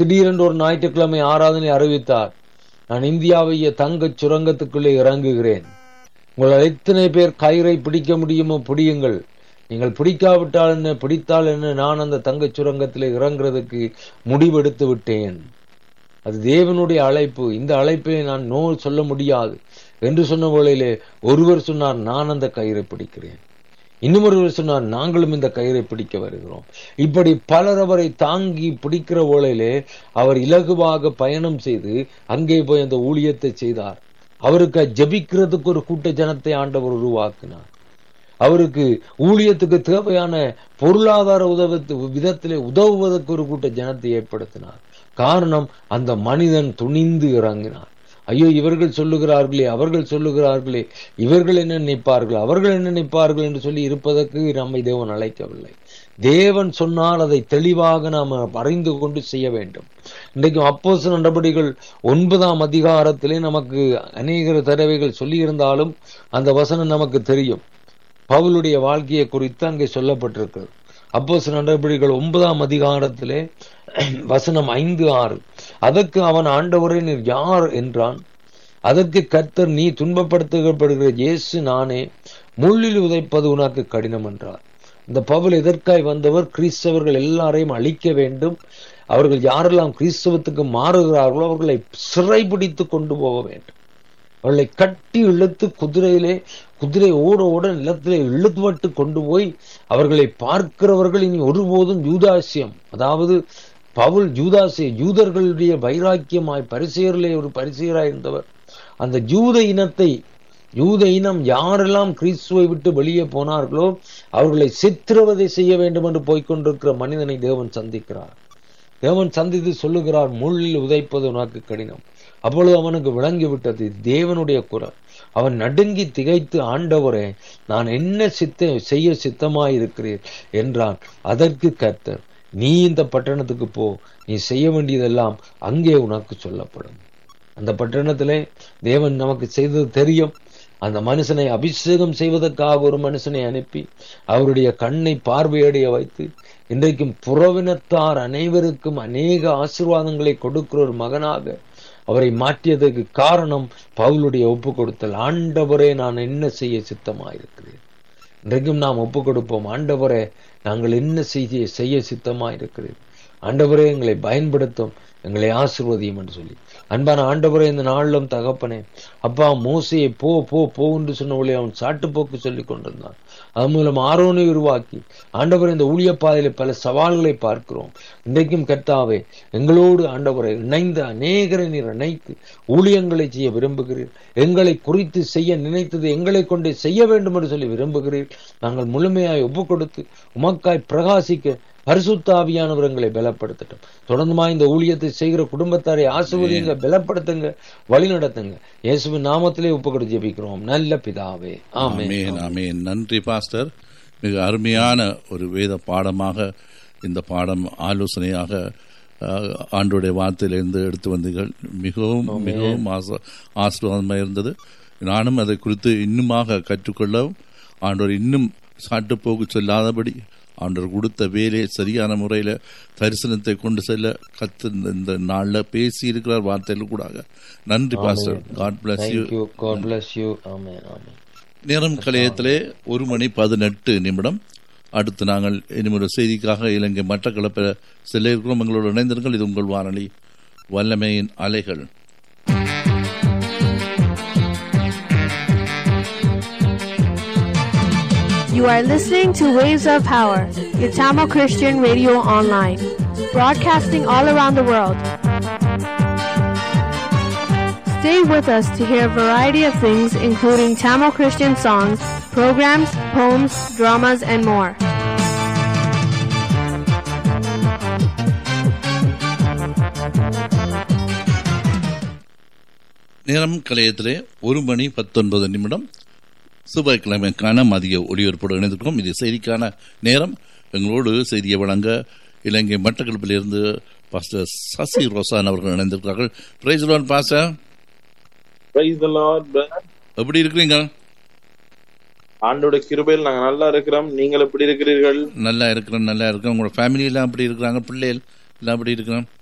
திடீரென்று ஒரு ஞாயிற்றுக்கிழமை ஆராதனை அறிவித்தார் நான் இந்தியாவைய தங்கச் சுரங்கத்துக்குள்ளே இறங்குகிறேன் உங்களால் எத்தனை பேர் கயிறை பிடிக்க முடியுமோ பிடியுங்கள் நீங்கள் பிடிக்காவிட்டால் என்ன பிடித்தால் என்ன நான் அந்த தங்கச் சுரங்கத்தில் இறங்குறதுக்கு முடிவெடுத்து விட்டேன் அது தேவனுடைய அழைப்பு இந்த அழைப்பை நான் நோ சொல்ல முடியாது என்று சொன்ன வேளையிலே ஒருவர் சொன்னார் நான் அந்த கயிறை பிடிக்கிறேன் இன்னும் ஒருவர் சொன்னார் நாங்களும் இந்த கயிறை பிடிக்க வருகிறோம் இப்படி பலர் அவரை தாங்கி பிடிக்கிற வேளையிலே அவர் இலகுவாக பயணம் செய்து அங்கே போய் அந்த ஊழியத்தை செய்தார் அவருக்கு ஜெபிக்கிறதுக்கு ஒரு கூட்ட ஜனத்தை ஆண்டவர் உருவாக்கினார் அவருக்கு ஊழியத்துக்கு தேவையான பொருளாதார உதவ விதத்திலே உதவுவதற்கு ஒரு கூட்ட ஜனத்தை ஏற்படுத்தினார் காரணம் அந்த மனிதன் துணிந்து இறங்கினார் ஐயோ இவர்கள் சொல்லுகிறார்களே அவர்கள் சொல்லுகிறார்களே இவர்கள் என்ன நினைப்பார்கள் அவர்கள் என்ன நினைப்பார்கள் என்று சொல்லி இருப்பதற்கு நம்மை தேவன் அழைக்கவில்லை தேவன் சொன்னால் அதை தெளிவாக நாம் அறிந்து கொண்டு செய்ய வேண்டும் இன்றைக்கும் அப்போஸ் நடவடிக்கைகள் ஒன்பதாம் அதிகாரத்திலே நமக்கு அநேக தடவைகள் சொல்லியிருந்தாலும் அந்த வசனம் நமக்கு தெரியும் பவுலுடைய வாழ்க்கையை குறித்து அங்கே சொல்லப்பட்டிருக்கிறது அப்போஸ் நடவடிக்கைகள் ஒன்பதாம் அதிகாரத்திலே வசனம் ஐந்து ஆறு அதற்கு அவன் ஆண்டவரே நீர் யார் என்றான் அதற்கு கர்த்தர் நீ துன்பப்படுத்தப்படுகிற இயேசு நானே முள்ளில் உதைப்பது உனக்கு கடினம் என்றார் இந்த பவுல் எதற்காய் வந்தவர் கிறிஸ்தவர்கள் எல்லாரையும் அழிக்க வேண்டும் அவர்கள் யாரெல்லாம் கிறிஸ்தவத்துக்கு மாறுகிறார்களோ அவர்களை சிறைபிடித்து கொண்டு போக வேண்டும் அவர்களை கட்டி இழுத்து குதிரையிலே குதிரை ஓட ஓட நிலத்திலே இழுத்துவட்டு கொண்டு போய் அவர்களை பார்க்கிறவர்கள் இனி ஒருபோதும் யூதாசியம் அதாவது பவுல் யூதாசிய யூதர்களுடைய வைராக்கியமாய் பரிசெயரிலே ஒரு பரிசெயராய் இருந்தவர் அந்த யூத இனத்தை யூத இனம் யாரெல்லாம் கிறிஸ்துவை விட்டு வெளியே போனார்களோ அவர்களை சித்திரவதை செய்ய வேண்டும் என்று போய்கொண்டிருக்கிற மனிதனை தேவன் சந்திக்கிறார் தேவன் சந்தித்து சொல்லுகிறார் முள்ளில் உதைப்பது உனக்கு கடினம் அப்பொழுது அவனுக்கு விளங்கி விட்டது தேவனுடைய குரல் அவன் நடுங்கி திகைத்து ஆண்டவரே நான் என்ன சித்த செய்ய சித்தமாயிருக்கிறீர் என்றான் அதற்கு கர்த்தர் நீ இந்த பட்டணத்துக்கு போ நீ செய்ய வேண்டியதெல்லாம் அங்கே உனக்கு சொல்லப்படும் அந்த பட்டணத்திலே தேவன் நமக்கு செய்தது தெரியும் அந்த மனுஷனை அபிஷேகம் செய்வதற்காக ஒரு மனுஷனை அனுப்பி அவருடைய கண்ணை பார்வையடைய வைத்து இன்றைக்கும் புறவினத்தார் அனைவருக்கும் அநேக ஆசிர்வாதங்களை கொடுக்கிற ஒரு மகனாக அவரை மாற்றியதற்கு காரணம் பவுலுடைய ஒப்பு கொடுத்தல் ஆண்டவரே நான் என்ன செய்ய சித்தமாயிருக்கிறேன் இன்றைக்கும் நாம் ஒப்பு கொடுப்போம் ஆண்டவரே நாங்கள் என்ன செய்ய செய்ய சித்தமாயிருக்கிறேன் ஆண்டவரே எங்களை பயன்படுத்தும் எங்களை ஆசிர்வதியும் என்று சொல்லி அன்பான ஆண்டவரே இந்த நாளிலும் தகப்பனே அப்பா மோசையை போ போ போ என்று சொன்னவளை அவன் சாட்டுப்போக்கு சொல்லி கொண்டிருந்தான் அது மூலம் ஆரோனை உருவாக்கி ஆண்டவர் இந்த ஊழிய பாதையில பல சவால்களை பார்க்கிறோம் இன்றைக்கும் கர்த்தாவே எங்களோடு ஆண்டவரை இணைந்த அநேகரை நீர் இணைத்து ஊழியங்களை செய்ய விரும்புகிறீர் எங்களை குறித்து செய்ய நினைத்தது எங்களை கொண்டு செய்ய வேண்டும் என்று சொல்லி விரும்புகிறீர் நாங்கள் முழுமையாய் ஒப்பு கொடுத்து உமக்காய் பிரகாசிக்க பரிசுத்தாவியானவர் எங்களை பலப்படுத்தட்டும் தொடர்ந்துமா இந்த ஊழியத்தை செய்கிற குடும்பத்தாரை ஆசிர்வதிங்க பலப்படுத்துங்க வழி நடத்துங்க இயேசுவின் நாமத்திலே ஒப்பு கொடுத்து ஜெபிக்கிறோம் நல்ல பிதாவே ஆமே ஆமேன் ஆமேன் நன்றி பாஸ்டர் மிக அருமையான ஒரு வேத பாடமாக இந்த பாடம் ஆலோசனையாக அஹ், ஆண்டோடைய வார்த்தையிலிருந்து எடுத்து வந்தீர்கள் மிகவும் மிகவும் ஆச- ஆசீர்வாதமாக இருந்தது நானும் அதை குறித்து இன்னுமாக கற்றுக்கொள்ளவும் ஆண்டவர் இன்னும் சாட்டுப்போக்கு சொல்லாதபடி ஆண்டவர் கொடுத்த வேலையை சரியான முறையில் தரிசனத்தை கொண்டு செல்ல கத்து இந்த நாளில் பேசி இருக்கிறார் வார்த்தையில் கூட நன்றி pastor God bless you thank you God bless you ஆமே ஆமே நேரம் கலையத்திலே ஒரு மணி பதினெட்டு நிமிடம் அடுத்து நாங்கள் இனிமொரு செய்திக்காக இலங்கை மட்டக்களப்பில் செல்ல இருக்கிறோம் எங்களோடு இணைந்திருங்கள் இது உங்கள் வானொலி வல்லமையின் அலைகள் You are listening to Waves of Power, your Tamil Christian radio online, broadcasting all around the world. Stay with us to hear a variety of things, including Tamil Christian songs, programs, poems, dramas, and more. நேரம் கலையத்திலே ஒரு மணி பத்தொன்பது நிமிடம் செவ்வாய்க்கிழமைக்கான மதிய ஒளிபரப்போடு இணைந்திருக்கிறோம் இது செய்திக்கான நேரம் எங்களோடு செய்தியை வழங்க இலங்கை மட்டக்களப்பிலிருந்து பாஸ்டர் சசி ரோசான் அவர்கள் இணைந்திருக்கிறார்கள் praise lord pastor Praise the Lord, brother. எப்படி இருக்கிறீங்க ஆண்டோட கிருபையில் நாங்க நல்லா இருக்கிறோம் நீங்கள் எப்படி இருக்கிறீர்கள் நல்லா இருக்கிறோம் நல்லா இருக்கிறோம் உங்களோட ஃபேமிலி எல்லாம் அப்படி இருக்கிறாங்க பிள்ளைகள் எல்லாம் அப்படி இருக்கிறோம்